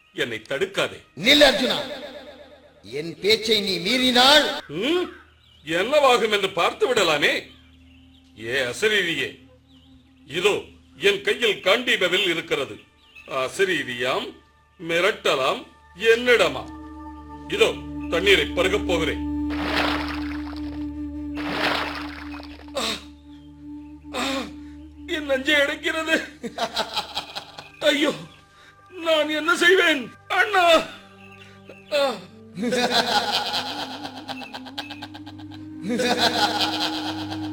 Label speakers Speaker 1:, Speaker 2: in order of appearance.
Speaker 1: என்னை தடுக்காதே
Speaker 2: நில் அர்ஜுனா என் பேச்சை நீ மீறினால்
Speaker 1: ம்? என்னவாகும் என்று பார்த்து விடலாமே ஏ அசரீரியே இதோ என் கையில் காண்டீபவில் இருக்கிறது அசரீரியாம் மிரட்டலாம் என்னிடமா இதோ தண்ணீரை பருகப் போகிறேன் ஆ! ஆ! என் நஞ்சை அடைக்கிறது ஐயோ நான் என்ன செய்வேன் அண்ணா ஆ!